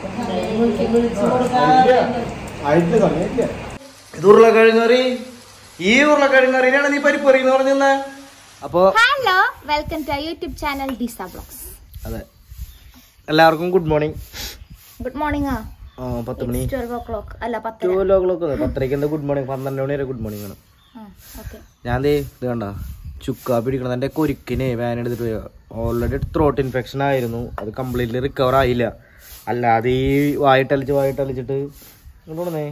ഇത് ഉരുളക്കിഴങ്ങറി ഈ ഉരുളക്കിഴങ്ങറിനാണ് നീ പരിപ്പറി എന്ന് പറഞ്ഞ അപ്പോ hello welcome to YouTube channel Disa blogs അതെ എല്ലാവർക്കും ഗുഡ് മോർണിംഗ് ഗുഡ് മോർണിംഗ് ആ ആ പത്ത് മണി ട്വൽവ് ഓ ക്ലോക്ക് അല്ല പത്ത് ടു ഓ ക്ലോക്ക് പത്തരയ്ക്ക് എന്താ ഗുഡ് മോർണിംഗ് പന്ത്രണ്ട് മണി വരെ ഗുഡ് മോർണിംഗ് ആണ് ഓക്കെ ഞാൻ ദേ ഇത് കണ്ട ചുക്ക പിടിക്കണം എൻ്റെ കൊരിക്കിന് വാൻ എടുത്തിട്ട് പോയി ഓൾറെഡി ത്രോട്ട് ഇൻഫെക്ഷൻ ആയിരുന്നു അത് കംപ്ലീറ്റ്ലി റിക്കവർ ആയില്ല അല്ലാതെ ഈ വായിട്ടലിച്ച് വായിട്ടലിച്ചിട്ട് ഇങ്ങോട്ടേ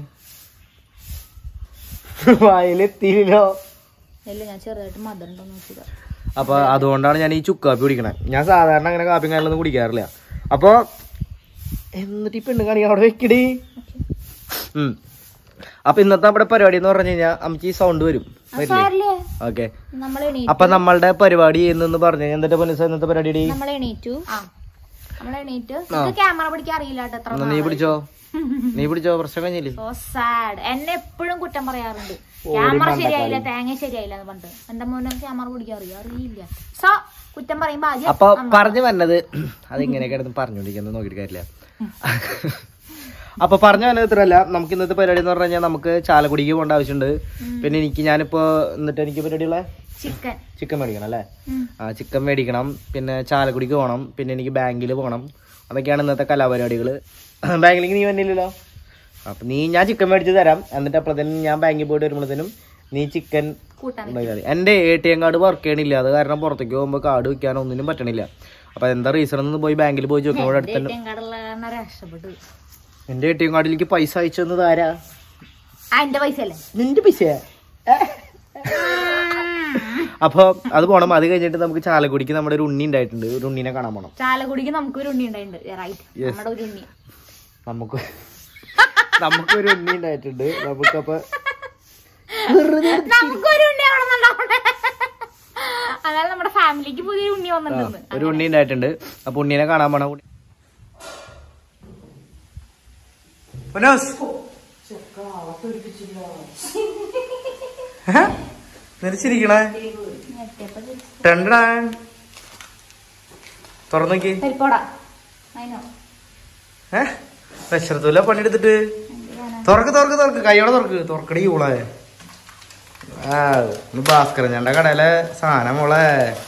വായിലെത്തിയില്ലോ ഇല്ല ഞാൻ ചെറുതായിട്ട് മധുരം ഉണ്ടോ നോക്കിയത് അപ്പൊ അതുകൊണ്ടാണ് ഞാൻ ഈ ചുക്കാപ്പി കുടിക്കണേ ഞാൻ സാധാരണ അങ്ങനെ കാപ്പി കാര്യങ്ങളൊന്നും കുടിക്കാറില്ല അപ്പൊ എന്നിട്ട് ഈ പെണ്ണ് കാണിക്കാൻ അവിടെ വെക്കടി ഉം അപ്പൊ ഇന്നത്തെ നമ്മുടെ പരിപാടി എന്ന് പറഞ്ഞു കഴിഞ്ഞാൽ നമുക്ക് ഈ സൗണ്ട് വരും സാറില്ലേ ഓക്കെ നമ്മൾ അപ്പൊ നമ്മളുടെ പരിപാടി എന്നു പറഞ്ഞു കഴിഞ്ഞാൽ എന്നിട്ട് പൊന്നിസ ഇന്നത്തെ പരിപാടി നമ്മൾ എണീറ്റു ആ നമ്മൾ എണീറ്റു ക്യാമറ പിടിക്കാൻ അറിയില്ല കേട്ടോ എത്ര എന്നാ നീ പിടിച്ചോ നീ പിടിച്ചോ പ്രശ്നം കഴിഞ്ഞില്ലേ സോ സാഡ് എന്നെ എപ്പോഴും കുറ്റം പറയാറുണ്ട് ക്യാമറ ശരിയായില്ല തേങ്ങ ശരിയായില്ല എന്ന് പറഞ്ഞിട്ട് എന്റെ മോനെ ക്യാമറ പിടിക്കാൻ അറിയാം അറിയില്ല സോ കുറ്റം പറയുമ്പോ ആദ്യം അപ്പൊ പറഞ്ഞു വന്നത് അതിങ്ങനെ കിടന്ന് പറഞ്ഞോണ്ടിരിക്കുന്നത് നോക്കിയിട്ട് കാര്യമില്ല അപ്പൊ പറഞ്ഞു വന്നത് ഇത്രല്ല നമുക്ക് ഇന്നത്തെ പരിപാടി എന്ന് പറഞ്ഞു കഴിഞ്ഞാൽ നമുക്ക് ചാലക്കുടിക്ക് പോകേണ്ട ആവശ്യമുണ്ട് പിന്നെ എനിക്ക് ഞാനിപ്പോ എന്നിട്ട് എനിക്ക് പരിപാടിയുള്ള ചിക്കൻ ചിക്കൻ മേടിക്കണം അല്ലേ ആ ചിക്കൻ മേടിക്കണം പിന്നെ ചാലക്കുടിക്ക് പോകണം പിന്നെ എനിക്ക് ബാങ്കിൽ പോകണം അതൊക്കെയാണ് ഇന്നത്തെ കലാപരിപാടികൾ ബാങ്കിലേക്ക് നീ വന്നില്ലല്ലോ അപ്പൊ നീ ഞാൻ ചിക്കൻ മേടിച്ച് തരാം എന്നിട്ട് അപ്പോഴത്തേനും ഞാൻ ബാങ്കിൽ പോയിട്ട് വരുമ്പോഴത്തേനും നീ ചിക്കൻ കൂട്ടാൻ ഉണ്ടാക്കിയാൽ എൻ്റെ A T M card work ചെയ്യണില്ല അത് കാരണം പുറത്തേക്ക് പോകുമ്പോൾ കാർഡ് വെക്കാൻ ഒന്നിനും പറ്റണില്ല അപ്പൊ എന്താ റീസൺ എന്ന് പോയി ബാങ്കിൽ പോയി ചോദിക്കുമ്പോൾ അടുത്ത് തന്നെ കടല കാരണം രക്ഷപ്പെട്ടു എൻ്റെ എ ടി എം കാർഡിലേക്ക് പൈസ അയച്ചു തന്നത് ആരാ ആ എന്റെ പൈസ അല്ലേ നിന്റെ പൈസ അപ്പൊ അത് പോണം അത് കഴിഞ്ഞിട്ട് നമുക്ക് ചാലക്കുടിക്ക് നമ്മുടെ ഒരു ഉണ്ണി ഉണ്ടായിട്ടുണ്ട് ഒരു ഉണ്ണീനെ കാണാൻ പോണം ചാലക്കുടിക്ക് നമുക്ക് ഒരു ഉണ്ണി ഉണ്ടായിട്ടുണ്ട് റൈറ്റ് നമ്മുടെ ഒരു ഉണ്ണി നമുക്ക് നമുക്കൊരു ഉണ്ണി ഉണ്ടായിട്ടുണ്ട് നമുക്കപ്പൊ നമുക്കൊരു ഉണ്ണി അവിടെ നിന്നുണ്ടാവണേ അങ്ങനെ നമ്മുടെ ഫാമിലിക്ക് പുതിയൊരു ഉണ്ണി വന്നിട്ടുണ്ട് ഒരു ഉണ്ണി ഉണ്ടായിട്ടുണ്ട് അപ്പൊ ഉണ്ണീനെ കാണാൻ പോണം മനോസ് നിരച്ചിരിക്കണേ രണ്ടാ തുറന്നു നോക്കി പരിപ്പോടാ അതിനോ ഏ വിശറത്തൂല പണിയെടുത്തിട്ട് തുറക്ക് തുറക്ക് തുറക്ക് കൈയോടെ തുറക്ക് തുറക്കടി ഊളെ ആ ഒന്ന് ഭാസ്കരൻ ഞണ്ട കടയിലെ സാധനം മോളെ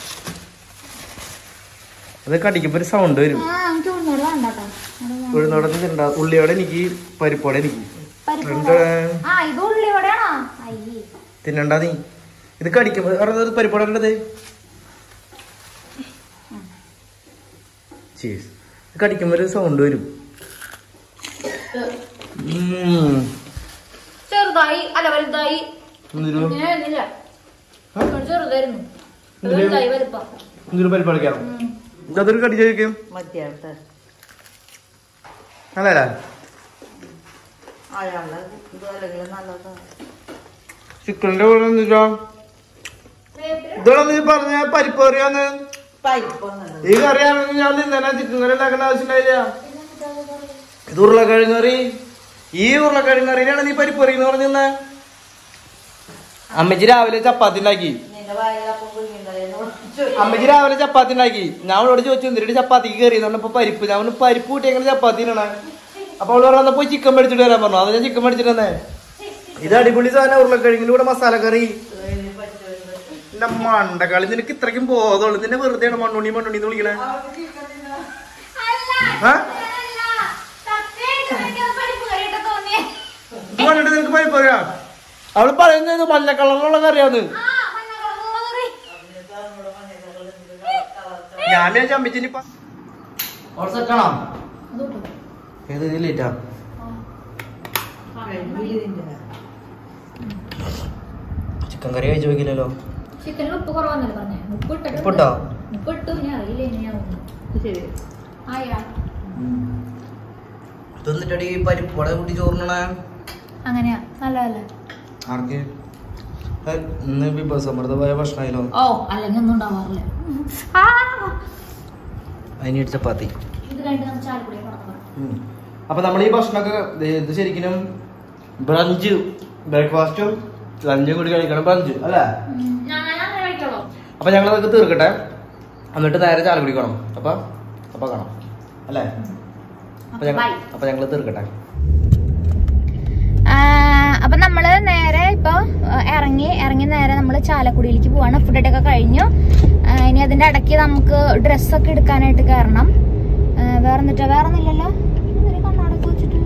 അത് കടിക്കുമ്പോ ഒരു സൗണ്ട് വരും ആ എനിക്ക് ഉണ്ണോട് വേണ്ടാട്ടോ ഉഴുന്നോടെ തിണ്ട ഉള്ളിയോടെ എനിക്ക് പരിപ്പോടെ എനിക്ക് പരിപ്പോട ആ ഇത് ഉള്ളിയോടെയാണോ അയ്യേ തിന്നണ്ട നീ ഇത് കടിക്കുമ്പോ പറഞ്ഞത് പരിപ്പോടെ ഉണ്ടത് ചീസ് ഇത് കടിക്കുമ്പോ ഒരു സൗണ്ട് വരും ഉം. ചെറുതായി അല്ല വലുതായി എന്തൊരു ഇങ്ങനെ വരുന്നില്ല ഇവിടെ ചെറുതായിരുന്നു ഇത് വലുതായി വലുപ്പം എന്തൊരു പരിപ്പടിക്കാം അതൊരു കടി ചോദിക്കും അല്ലല്ല ചിക്കന്റെ കൂടെ എന്തിട്ടോ ഇതോടെ നീ പറഞ്ഞ പരിപ്പ് കറിയാന്ന് ഈ കറിയാണെങ്കിൽ ഞാൻ നിന്നെ ചിക്കൻ കറി ഉണ്ടാക്കേണ്ട ആവശ്യമില്ല ഇത് ഉരുളക്കിഴങ്ങ് കറി ഈ ഉരുളക്കിഴങ്ങ് കറിയിലാണ് നീ പരിപ്പ് കറി എന്ന് പറഞ്ഞ അമ്മച്ചി രാവിലെ ചപ്പാത്തി ഉണ്ടാക്കി അമ്മച്ചി രാവിലെ ചപ്പാത്തി ഉണ്ടാക്കി ഞാൻ അവളോട് ചോദിച്ചു എന്തിട്ട് ചപ്പാത്തിക്ക് കയറി പറഞ്ഞപ്പോ പരിപ്പ് ഞാൻ പറഞ്ഞു, പരിപ്പ് കൂട്ടി എങ്ങനെ ചപ്പാത്തിനാണ് അപ്പൊ അവള് പറഞ്ഞ പോയി ചിക്കൻ മേടിച്ചിട്ട് വരാൻ പറഞ്ഞു അത് ഞാൻ ചിക്കൻ മേടിച്ചിട്ട് തന്നെ ഇത് അടിപൊളി സാധനം ഉരുളക്കിഴങ്ങിന്റെ കൂടെ മസാല കറി എന്റെ മണ്ടക്കളി നിനക്ക് ഇത്രയ്ക്കും ബോധമുള്ളു നിന്നെ വെറുതെ മണ്ണുണ്ണി മണ്ണുണ്ണി എന്ന് വിളിക്കണേ ആ? ഇത് കണ്ടിട്ട് നിനക്ക് പരിപ്പ് അറിയാം അവള് പറയുന്നത് മഞ്ഞ കളറിലുള്ള കറിയാന്ന് ഞാൻ വിചാരിച്ചു അമ്മച്ചിനി സെറ്റാണോ ഏത് ലേറ്റാ ചിക്കൻ കറി കഴിച്ചു വെക്കില്ലല്ലോ ചിക്കനിൽ ഉപ്പ് കുറവാന്നല്ലേ പറഞ്ഞേ ഉപ്പ് ഇട്ടിട്ട് ഉപ്പിട്ടോ ഉപ്പ് ഇട്ടു ഇനി അറിയില്ല എങ്ങനെയാവും ആയാ തിന്നിട്ടടി പരിപ്പോടെ കൂട്ടി ചോറിനണേ അങ്ങനെയാ നല്ലതല്ലേ ആർക്ക് ഏ, ഇന്ന് വിഭവസമൃദ്ധമായ ഭക്ഷണമായാലോ ഓ അല്ലെങ്കിൽ ഒന്നും ഉണ്ടാവാറില്ല ആ അതിന് ചപ്പാത്തി ഇത് കഴിഞ്ഞിട്ട് നമുക്ക് ചാലക്കുടി നടക്കണം ഉം. അപ്പൊ നമ്മൾ ഈ ഭക്ഷണമൊക്കെ ദേ ഇത് ശരിക്കും ബ്രഞ്ച് ബ്രേക്ക്ഫാസ്റ്റും ലഞ്ചും കൂടി കഴിക്കണം ബ്രഞ്ച് അല്ലേ ഞാൻ അങ്ങനെ കഴിക്കോളൂ അപ്പൊ ഞങ്ങൾ അതൊക്കെ തീർക്കട്ടെ എന്നിട്ട് നേരെ ചാല കുടിക്കണം അപ്പൊ അപ്പൊ കാണാം അല്ലേ അപ്പൊ ഞങ്ങൾ Bye. അപ്പൊ ഞങ്ങള് തീർക്കട്ടെ ആ, അപ്പൊ നമ്മള് നേരെ ഇപ്പൊ ആ, ഇറങ്ങി ഇറങ്ങി നേരെ നമ്മള് ചാലക്കുടിയിലേക്ക് പോവാണ് ഫുഡ് ഒക്കെ കഴിഞ്ഞു ആ, ഇനി അതിന്റെ ഇടയ്ക്ക് നമുക്ക് ഡ്രസ്സൊക്കെ എടുക്കാനായിട്ട് കയറണം ആ, വേറെ എന്നിട്ടാ വേറെ ഒന്നുമില്ലല്ലോ ഇതൊരു കണ്ണാടൊക്കെ വെച്ചിട്ട്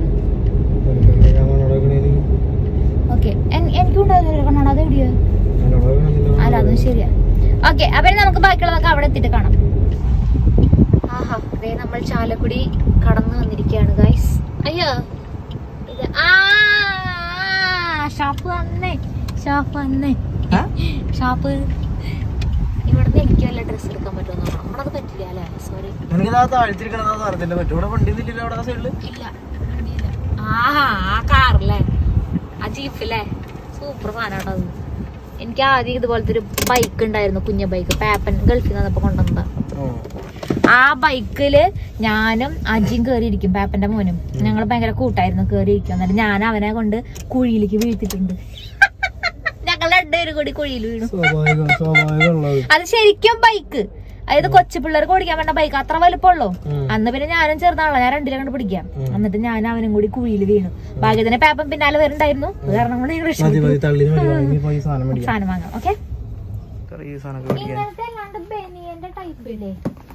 ഓക്കെ എനിക്കും ഉണ്ടായിരുന്നു കണ്ണാട അത് എവിടെയോ അല്ല അതും ശരിയാ ഓക്കെ അപ്പൊ ഇനി നമുക്ക് ബാക്കിയുള്ളതൊക്കെ അവിടെ എത്തിയിട്ട് കാണാം ആഹാ ദേ നമ്മൾ ചാലക്കുടി കടന്നു വന്നിരിക്കുകയാണ് ഗൈസ് അയ്യോ ഇത് ആ ഷാപ്പ് വന്നേ ഷാപ്പ് വന്നേ ഷാപ്പ് ഇവിടുന്ന് എനിക്ക് വല്ല ഡ്രസ്സ് എടുക്കാൻ പറ്റുമെന്ന് നോക്കണം അവിടെ അത് പറ്റില്ല അല്ലേ സോറി എനിക്കിതാ താഴ്ത്തിരിക്കണതാ സാധനത്തിന്റെ പറ്റും ഇവിടെ വണ്ടി നിന്നില്ല അവിടെ സൈഡില് ഇല്ല വണ്ടിയില്ല. ആഹാ ആ കാറല്ലേ ആ ജീപ്പില്ലേ സൂപ്പർ സാധനം അത് എനിക്ക് ആദ്യം ഇതുപോലത്തെ ഒരു ബൈക്ക് ഉണ്ടായിരുന്നു കുഞ്ഞ ബൈക്ക് പാപ്പൻ ഗൾഫിൽ നിന്നപ്പോ കൊണ്ടുവന്നതാ ആ ബൈക്കില് ഞാനും അജിയും കേറിയിരിക്കും പാപ്പന്റെ മോനും ഞങ്ങൾ ഭയങ്കര കൂട്ടായിരുന്നു കേറിയിരിക്കും എന്നിട്ട് ഞാൻ അവനെ കൊണ്ട് കുഴിയിലേക്ക് വീഴ്ത്തിട്ടുണ്ട് ഞങ്ങൾ രണ്ടുപേരും കൂടി കുഴിയിൽ വീണു സ്വാഭാവികം സ്വാഭാവികമുള്ളത് അത് ശരിക്കും ബൈക്ക് അതായത് കൊച്ചു പിള്ളേർക്ക് ഓടിക്കാൻ വേണ്ട ബൈക്ക് അത്ര വലുപ്പമുള്ളൂ ഉം. അന്ന് പിന്നെ ഞാനും ചേർന്നാണല്ലോ ഞാൻ രണ്ടിലും കണ്ട് പിടിക്കാം എന്നിട്ട് ഞാൻ അവനും കൂടി കുഴിയിൽ വീണു ഭാഗ്യത്തിന് പേപ്പൻ പിന്നാലെ വരുന്നുണ്ടായിരുന്നു അത് കാരണം കൊണ്ട് ഞങ്ങൾ മതി മതി തള്ളിന് മതി ഇനി പോയി സാധനം മേടിക്കാം സാധനം വാങ്ങാം ഓക്കെ ഈ സാധനമൊക്കെ മേടിക്കാൻ ഇങ്ങനത്തെ അല്ലാണ്ട് ബനിയന്റെ ടൈപ്പ് ഇല്ലേ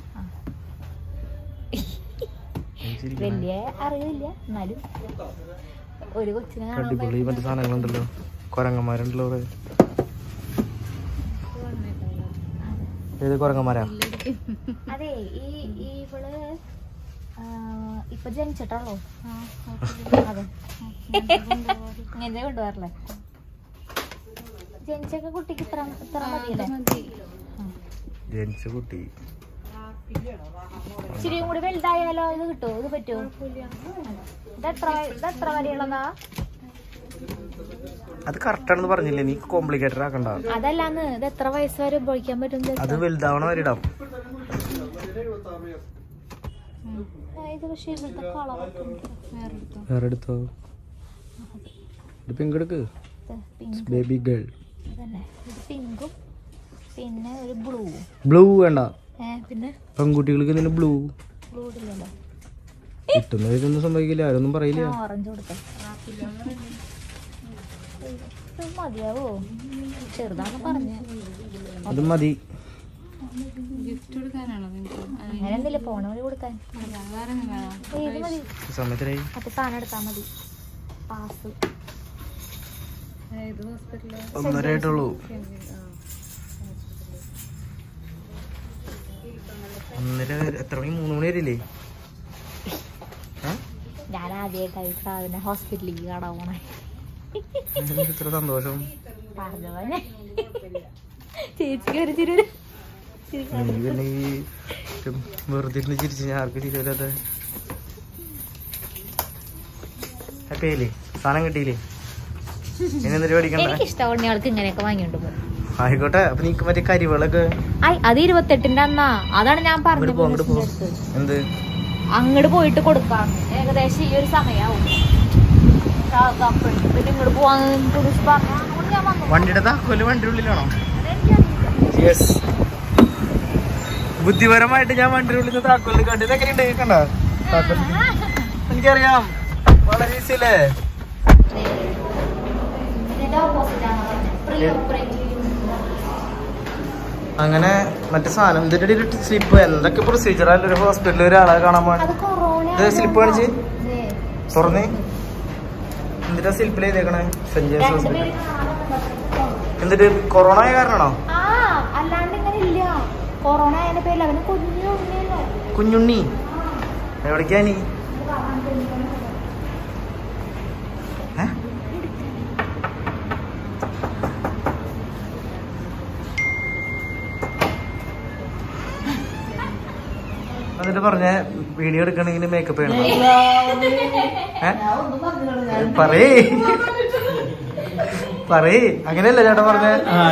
വലിയ അറിവില്ല എന്നാലും ഒരു കൊച്ചിനെ കാണാൻ അടിപൊളി മറ്റു സാധനങ്ങളുണ്ടല്ലോ കൊരങ്ങന്മാരുണ്ടല്ലോ ഇവിടെ ഏത് കൊരങ്ങന്മാരാ അതെ ഈ ഈ ഇവള് ആ, ഇപ്പൊ ജനിച്ചിട്ടുള്ളൂ അതെ ഇങ്ങനെ കൊണ്ടുപോകാറില്ലേ ജനിച്ചൊക്കെ കുട്ടിക്ക് ഇത്ര ഇത്ര മതിയല്ലേ ജനിച്ച കുട്ടി ഇച്ചിരിയും കൂടി വലുതായാലോ ഇത് കിട്ടുമോ ഇത് പറ്റുമോ ഇത് എത്ര ഇത് എത്ര വരെയുള്ളതാ അത് കറക്റ്റാണെന്ന് പറഞ്ഞില്ലേ നീ കോംപ്ലിക്കേറ്റഡ് ആക്കണ്ട അതല്ലാന്ന് ഇത് എത്ര വയസ്സ് വരെ ഉപയോഗിക്കാൻ പറ്റും അത് വലുതാവണ വരെ ഇടാം ഇത് പക്ഷേ ഇവിടുത്തെ കളറൊക്കെ ഉണ്ട് വേറെ എടുത്തോ ഇത് പിങ്ക് എടുക്ക് പിങ്ക് ബേബി ഗേൾ അതന്നെ ഇത് പിങ്കും പിന്നെ ഒരു ബ്ലൂ ബ്ലൂ വേണ്ട ഏ പിന്നെ പെൺകുട്ടികൾക്ക് ഇതിന് ബ്ലൂ ബ്ലൂ ഇല്ലല്ലോ കിട്ടുന്നവരൊന്നും സംഭവിക്കില്ല ആരൊന്നും പറയില്ല ഓറഞ്ച് കൊടുത്തേ ഇത് മതിയാവോ ചെറുതാന്ന് പറഞ്ഞ അത് മതി അങ്ങനെ എന്തില്ല പോണ വഴി കൊടുക്കാൻ ഏയ് ഇത് മതി ഈ സമയത്തിനായി മറ്റേ സാധനം എടുത്താ മതി പാസ് ഒന്നര ആയിട്ടുള്ളൂ ഒന്നര വരെ- എത്ര മണി മൂന്ന് മണി വരില്ലേ ഞാൻ ആദ്യമായിട്ടായി സാധനം ഹോസ്പിറ്റലിലേക്ക് കാണാൻ പോണേ ഇത്ര സന്തോഷം പറഞ്ഞ പോലെ ചേച്ചിക്ക് ഒരു ചിരി നീ പിന്നെ ഈ വെറുതെ ഇരുന്ന് ചിരിച്ച് ഞാൻ ആർക്ക് ചിരിവരാതെ ഹാപ്പി ആയില്ലേ സാധനം കിട്ടിയില്ലേ ഇനി എന്തൊരു മേടിക്കണ്ട എനിക്ക് ഇഷ്ടമുള്ള ആൾക്ക് ഇങ്ങനെയൊക്കെ വാങ്ങിയോണ്ട് പോകും ആയിക്കോട്ടെ അപ്പൊ നീക്ക് മറ്റേ കരിവളൊക്കെ ഐ അത് ഇരുപത്തെട്ടിന്റെ അന്നാ അതാണ് ഞാൻ അങ്ങോട്ട് പറഞ്ഞു പോ അങ്ങോട്ട് പോ എന്ത് അങ്ങോട്ട് പോയിട്ട് കൊടുക്കാം ഏകദേശം ഈ ഒരു സമയാവും പിന്നെ ഇങ്ങോട്ട് പോവാൻ പുരുഷ് പറഞ്ഞു അതുകൊണ്ട് ഞാൻ വന്നു വണ്ടിയുടെ താക്കോല് വണ്ടിയുടെ ഉള്ളിലാണോ അതെനിക്കറിയില്ല. യെസ് ബുദ്ധിപരമായിട്ട് ഞാൻ വണ്ടിയുടെ ഉള്ളിൽ നിന്ന് താക്കോല് കണ്ടു ഇതെങ്ങനെയുണ്ട് കണ്ട താക്കോൽ എനിക്കറിയാം വളരെ ഈസി അല്ലേ ഇതിന്റെ opposite ആണ് പറഞ്ഞത്. Pre operative. അങ്ങനെ മറ്റേ സാധനം ഇതിന്റെ ഒരു സ്ലിപ്പ് എന്തൊക്കെ പ്രൊസീജിയർ ആയാലും ഒരു ഹോസ്പിറ്റലിൽ ഒരാളെ കാണാൻ പോകാൻ അത് കൊറോണ ഇത് slip കാണിച്ച്? ദേ, തുറന്നേ എന്തിനാ സ്ലിപ്പിൽ ചെയ്തേക്കണേ സെന്റ് ജെയിംസ് ഹോസ്പിറ്റൽ രണ്ടുപേരും കാണാൻ എന്നിട്ട് കൊറോണ ആയ കാരണമാണോ ആ അല്ലാണ്ട് ഇങ്ങനെ ഇല്ല കൊറോണ അതിന്റെ പേരിൽ അവന് കുഞ്ഞു ഉണ്ണിയല്ലേ കുഞ്ഞുണ്ണി എവിടേക്കാ നീ ഏ? എന്നിട്ട് പറഞ്ഞ വീഡിയോ എടുക്കണെങ്കിൽ മേക്കപ്പ് ചെയ്യണം ഏ? പറയേ പറയേ അങ്ങനെയല്ല ചേട്ടാ പറഞ്ഞ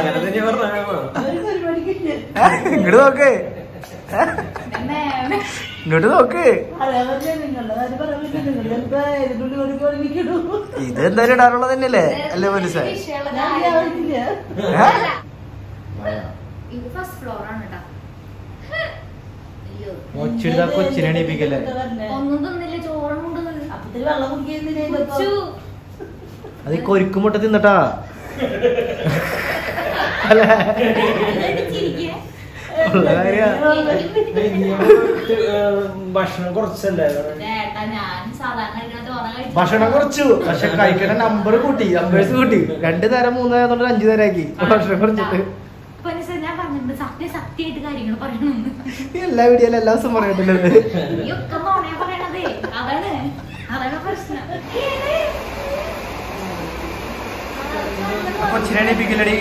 ഇങ്ങോട്ട് നോക്കേ ഇങ്ങോട്ട് നോക്ക് ഇത് എന്തായാലും ഇടാറുള്ളത് തന്നെയല്ലേ അല്ലേ മനസ്സിലായി ഇത് ഫസ്റ്റ് ഫ്ലോർ ആണ് കേട്ടോ കൊച്ചിനെ എണീപ്പിക്കല്ലേ ഒന്നും തിന്നില്ല ചോറ് ചോറുണ്ട് അപ്പത്തിന് വെള്ളം കുടിക്കുന്നില്ലേ കുടിച്ചു. അത് ഈ കൊരുക്ക് മുട്ട തിന്നട്ടാ അല്ലേ എന്നിട്ട് ചിരിക്കുക. ഉള്ള കാര്യാ. ഭക്ഷണം കുറച്ചല്ലേ ചേട്ടാ ഞാൻ സാധാരണ കഴിക്കണ ചോറ കഴിച്ചു ഭക്ഷണം കുറച്ചു പക്ഷെ കഴിക്കണ നമ്പർ കൂട്ടി നമ്പേഴ്സ് കൂട്ടി രണ്ടു നേരം മൂന്ന് നേരം തൊട്ട് അഞ്ചു നേരം ആക്കി ഭക്ഷണം കുറച്ചിട്ട് ഇപ്പൊ എന്നെ ഞാൻ പറഞ്ഞിട്ടുണ്ട് സത്യ സത്യമായിട്ട് കാര്യങ്ങൾ പറയണമെന്ന് ഈ എല്ലാ വീഡിയോയിലും എല്ലാ ദിവസം പറയത്തില്ലത് ഈ ഒക്കെ നോണേ പറയണതേ അതാണ് അതാണ് പ്രശ്നം കൊച്ചിനെ എണീപ്പിക്കില്ലടി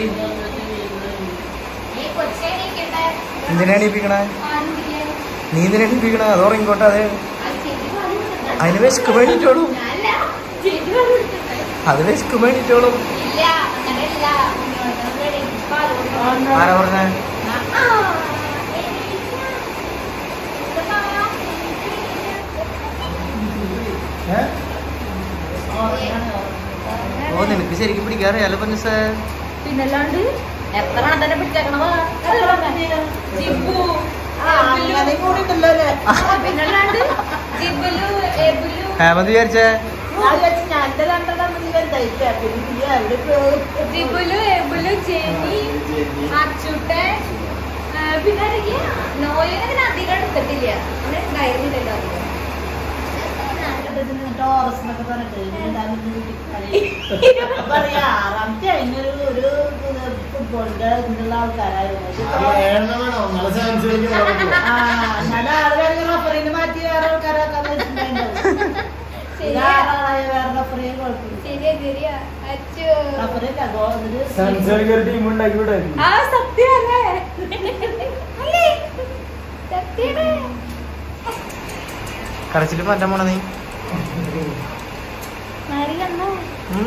ഈ കൊച്ചെ എണീക്കട്ടെ. എന്തിനാ എണീപ്പിക്കണേ പാല് കുടിക്കാൻ. നീ എന്തിനാ എണീപ്പിക്കണേ അത് ഉറങ്ങിക്കോട്ടെ അത് അത് ചേച്ചി പാല് കുടിക്കട്ടെ. അതിന് വിശക്ക് വേണ്ടിട്ടോളും ഞാനല്ല. ചേച്ചി പാല് കുടിക്കട്ടെ. അത് വിശക്ക് വേണ്ടിട്ടോളും ഇല്ല അങ്ങനെയല്ല കുഞ്ഞോളെ എനിക്ക് പാല് കൊടുക്കണം. ആരാ പറഞ്ഞേ ആ, എണീക്ക. എന്താ പറയാ? ഓ നിനക്ക് ശരിക്കും പിടിക്കാറിയാലോ പന്നസേ പിന്നല്ലാണ്ട് എത്ര എണ്ണം തന്നെ പിടിച്ചേക്കണതാ ജിബു അങ്ങനെ കൂടി ഉണ്ടല്ലോ അല്ലേ പിന്നല്ലാണ്ട് ജിബുലു എബുലു ഹേമന്ത് വിചാരിച്ചേ ഞാൻ വിചാരിച്ചു ഞാൻ എന്റെ രണ്ടെണ്ണം നിങ്ങൾ തയ്ക്കാം പിന്നെ നീ അവിടെ പോയി ജിബുലു എബുലു ജെനി അച്ചുട്ടൻ ആ, പിന്നെ ആരൊക്കെയാ? നോയനെ പിന്നെ അധികം എടുത്തിട്ടില്ല അങ്ങനെ ഉണ്ടായിരുന്നില്ലല്ലോ അധികം ടോറസ് എന്നൊക്കെ പറഞ്ഞിട്ട് ഇങ്ങനെ വീട്ടിൽ കളി. പറയാ ആറാമത്തെ അതിനൊരു ഒരു ഫുട്ബോളിന്റെ ഇതിനുള്ള ആൾക്കാരായിരുന്നു ആ ഞാൻ ആളെ റഫറിന് മാറ്റി വേറെ ആൾക്കാരാക്കാൻ വെച്ചിട്ടുണ്ടായിരുന്നു ഇതാറായ വേറെ റഫറിയെ കുഴപ്പമില്ല ശരിയാ ശരിയാ അച്ചു റഫറില്ല ഗോ ഇതില് സെൻസറിക്ക് ഒരു ടീം ഉണ്ടാക്കി വിടാ ആ സത്യമല്ലേ അല്ലേ സത്യമേ കടച്ചിട്ട് മാറ്റാൻ പോണ നീ മറിയമ്മ ഉം?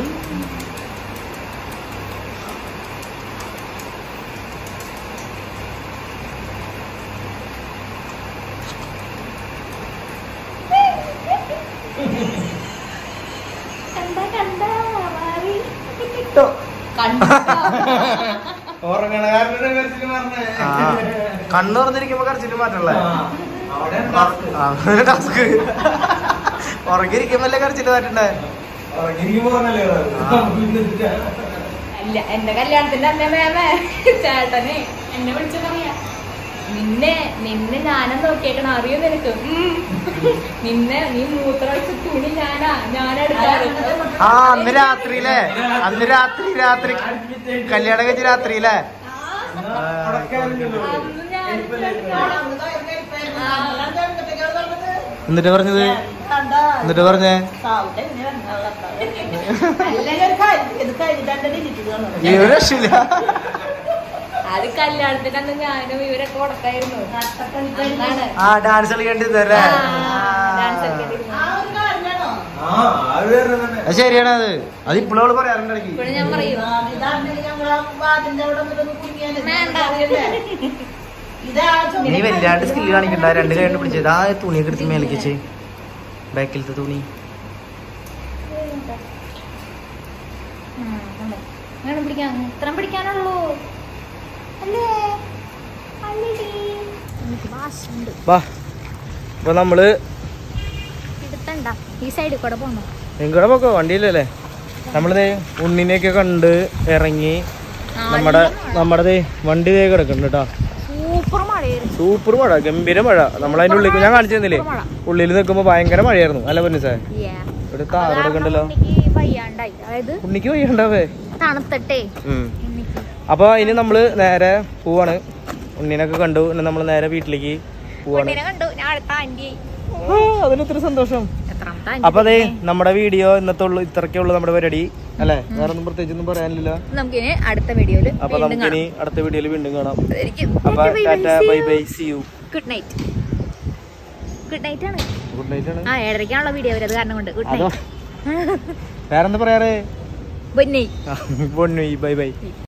കണ്ട കണ്ട മാറി ട്ടോ. കണ്ടോ ആ, കണ്ണ് തുറന്നിരിക്കുമ്പോ കടച്ചിട്ട് മാറ്റല്ലേ അവിടെ ടാസ്ക് ഉറങ്ങിയിരിക്കുമ്പല്ലേ കടച്ചിട്ട് മാറ്റണ്ടേ അല്ല എന്റെ കല്യാണത്തിന്റെ അന്നേ മേമേ ചേട്ടനെ എന്നെ വിളിച്ചു പറയാ നിന്നെ നിന്നെ ഞാനും നോക്കിയേക്കണ അറിയോ നിനക്ക് ഉം. നിന്നെ നീ മൂത്രമൊഴിച്ച തുണി ഞാനാ ഞാനെടുക്കാറ് ആ അന്ന് രാത്രിയിലെ അന്ന് രാത്രി രാത്രി കല്യാണം കഴിച്ച രാത്രിയിലെ അന്ന് ഞാൻ എന്നിട്ട് പറഞ്ഞത് കണ്ട എന്നിട്ട് പറഞ്ഞേ സാവുടെ ഇങ്ങനെ വന്നതാ. അല്ലെങ്കിൽ ഒരു കാര്യം, ഇത് കഴിഞ്ഞിട്ട് ഇരിക്കുകയാണ് ഈ ഒരു രക്ഷയില്ല അത് കല്യാണത്തിന്റെ അന്ന് ഞാനും ഇവരൊക്കെ ഉടക്കായിരുന്നു അതാണ് ആ ഡാൻസ് കളിക്കേണ്ടിരുന്നല്ലേ ആ, dance കളിക്കേണ്ടിരുന്നു. ആ ഒരു കാര്യമാണോ ആ അത് വേറെ തന്നെ അത് ശരിയാണ് അത് അത് ഇപ്പോഴും അവള് പറയാറുണ്ട് ഇടയ്ക്ക് ഇപ്പോഴും ഞാൻ പറയും ഇതാണെങ്കിൽ ഞങ്ങൾ ആ വാതിന്റെ അവിടെ വന്നിട്ടൊന്ന് കുടുങ്ങിയാല് വേണ്ട. ഇതാ ചുമ- നീ വല്ലാണ്ട് സ്കില്ല് കാണിക്കണ്ട രണ്ട് കൈ കൊണ്ട് പിടിച്ചത് ആ തുണിയൊക്കെ എടുത്ത് മേലേക്ക് വെച്ച് ബാക്കിലത്തെ തുണി ഉം, കണ്ടോ? വേണം പിടിക്കാൻ ഇത്രയും പിടിക്കാനുള്ളൂ അല്ലേ അല്ലേടി എനിക്ക് വാശുണ്ട് വാ ഇപ്പൊ നമ്മള് എടുത്തണ്ട ഈ സൈഡിൽ കൂടെ പോണോ എങ്കടെ പോക്കോ വണ്ടിയില്ലല്ലേ നമ്മളിതേ ഉണ്ണിനെയൊക്കെ കണ്ട് ഇറങ്ങി നമ്മുടെ നമ്മുടെ ദേ വണ്ടി ദേ കിടക്കുന്നുണ്ട് കേട്ടോ സൂപ്പർ മഴയായിരുന്നു സൂപ്പർ മഴ ഗംഭീര മഴ നമ്മളതിന്റെ ഉള്ളിൽ ഞാൻ കാണിച്ചു തന്നില്ലേ സൂപ്പർ മഴ. ഉള്ളിൽ നിൽക്കുമ്പോ ഭയങ്കര മഴയായിരുന്നു അല്ല പൊന്നു സാർ Yeah. ഇവിടെ അത് താറ കാരണം കണ്ടല്ലോ ഉണ്ണിക്ക് വയ്യാണ്ടായി അതായത് ഉണ്ണിക്ക് വയ്യണ്ടാവേ തണുത്തട്ടെ ഉം ഉണ്ണിക്ക് അപ്പൊ ഇനി നമ്മള് നേരെ പോവാണ് ഉണ്ണിനൊക്കെ കണ്ടു ഇനി നമ്മള് നേരെ വീട്ടിലേക്ക് പോവാണ് ഉണ്ണിനെ കണ്ടു ഞാൻ അടുത്ത ആന്റി ആ, അതിനൊത്തിരി സന്തോഷം എത്രാമത്തെ അപ്പൊ ആന്റി അതെ നമ്മുടെ വീഡിയോ ഇന്നത്തെ ഉള്ളു ഇത്രക്കേ ഉള്ളു നമ്മുടെ പരിപാടി അല്ലെ വേറെ ഒന്നും പ്രത്യേകിച്ച് ഒന്നും പറയാനില്ല നമുക്കിനി അടുത്ത വീഡിയോയില് അപ്പൊ വീണ്ടും നമുക്കിനി കാണാം അടുത്ത വീഡിയോയിൽ വീണ്ടും കാണാം അതായിരിക്കും അപ്പൊ tata bye bye see you good night good night ആണ് ഗുഡ് നൈറ്റ് ആണ് ആ ഏഴരയ്ക്കാണുള്ള വീഡിയോ വരും അത് കാരണം കൊണ്ട് ഗുഡ് അതോ നൈറ്റ് വേറെന്താ പറയാറ് ഗുഡ് നൈറ്റ് പൊന്നു ബൈ ബൈ